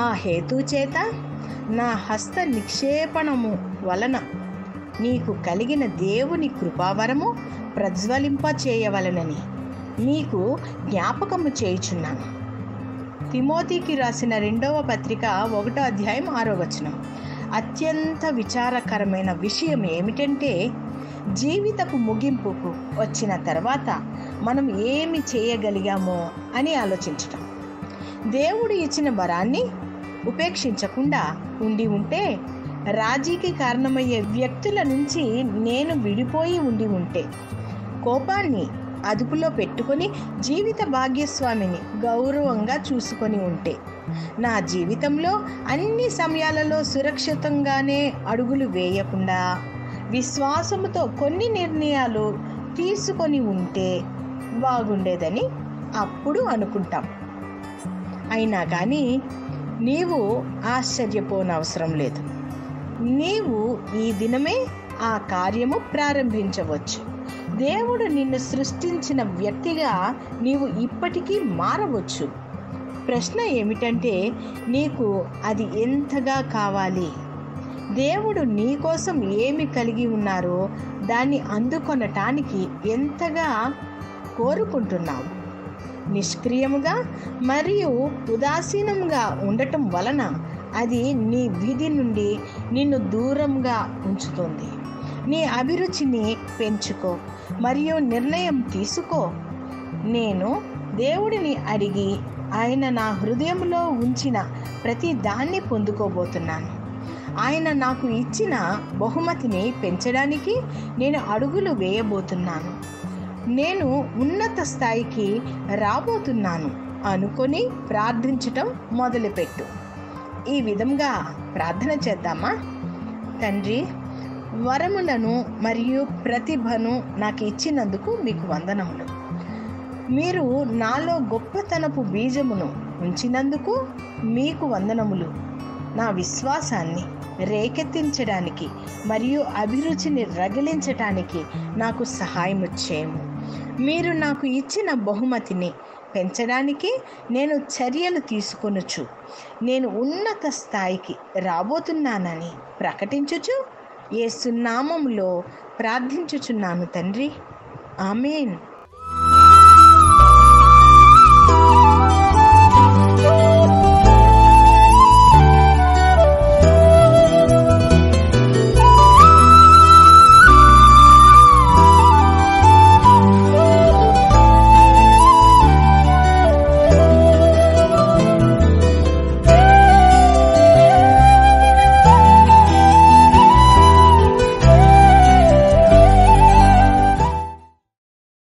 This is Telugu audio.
హేతు చేత నా హస్త నిక్షేపణము వలన నీకు కలిగిన దేవుని కృపావరము ప్రజ్వలింప చేయవలనని మీకు జ్ఞాపకము చేయుచున్నాను తిమోతికి రాసిన రెండవ పత్రిక ఒకటో అధ్యాయం ఆరో వచనం అత్యంత విచారకరమైన విషయం ఏమిటంటే జీవితపు ముగింపుకు వచ్చిన తర్వాత మనం ఏమి చేయగలిగామో అని ఆలోచించటం దేవుడు ఇచ్చిన వరాన్ని ఉపేక్షించకుండా ఉండి ఉంటే రాజీకి కారణమయ్యే వ్యక్తుల నుంచి నేను విడిపోయి ఉండి ఉంటే కోపాన్ని అదుపులో పెట్టుకొని జీవిత భాగ్యస్వామిని గౌరవంగా చూసుకొని ఉంటే నా జీవితంలో అన్ని సమయాలలో సురక్షితంగానే అడుగులు వేయకుండా విశ్వాసముతో కొన్ని నిర్ణయాలు తీసుకొని ఉంటే బాగుండేదని అప్పుడు అనుకుంటాం అయినా కానీ నీవు ఆశ్చర్యపోనవసరం లేదు నీవు ఈ దినమే ఆ కార్యము ప్రారంభించవచ్చు దేవుడు నిన్ను సృష్టించిన వ్యక్తిగా నీవు ఇప్పటికీ మారవచ్చు ప్రశ్న ఏమిటంటే నీకు అది ఎంతగా కావాలి దేవుడు నీ కోసం ఏమి కలిగి ఉన్నారో దాన్ని అందుకొనటానికి ఎంతగా కోరుకుంటున్నావు నిష్క్రియముగా మరియు ఉదాసీనంగా ఉండటం వలన అది నీ విధి నుండి నిన్ను దూరంగా ఉంచుతుంది నీ అభిరుచిని పెంచుకో మరియు నిర్ణయం తీసుకో నేను దేవుడిని అడిగి ఆయన నా హృదయంలో ఉంచిన ప్రతి దాన్ని పొందుకోబోతున్నాను ఆయన నాకు ఇచ్చిన బహుమతిని పెంచడానికి నేను అడుగులు వేయబోతున్నాను నేను ఉన్నత స్థాయికి రాబోతున్నాను అనుకొని ప్రార్థించటం మొదలుపెట్టు ఈ విధంగా ప్రార్థన చేద్దామా తండ్రి వరములను మరియు ప్రతిభను నాకు ఇచ్చినందుకు మీకు వందనములు మీరు నాలో గొప్పతనపు బీజమును ఉంచినందుకు మీకు వందనములు నా విశ్వాసాన్ని రేకెత్తించడానికి మరియు అభిరుచిని రగిలించటానికి నాకు సహాయం చేయము మీరు నాకు ఇచ్చిన బహుమతిని పెంచడానికి నేను చర్యలు తీసుకొనొచ్చు నేను ఉన్నత స్థాయికి రాబోతున్నానని ప్రకటించుచు ఏసునామంలో ప్రార్థించుచున్నాను తండ్రి ఆమెన్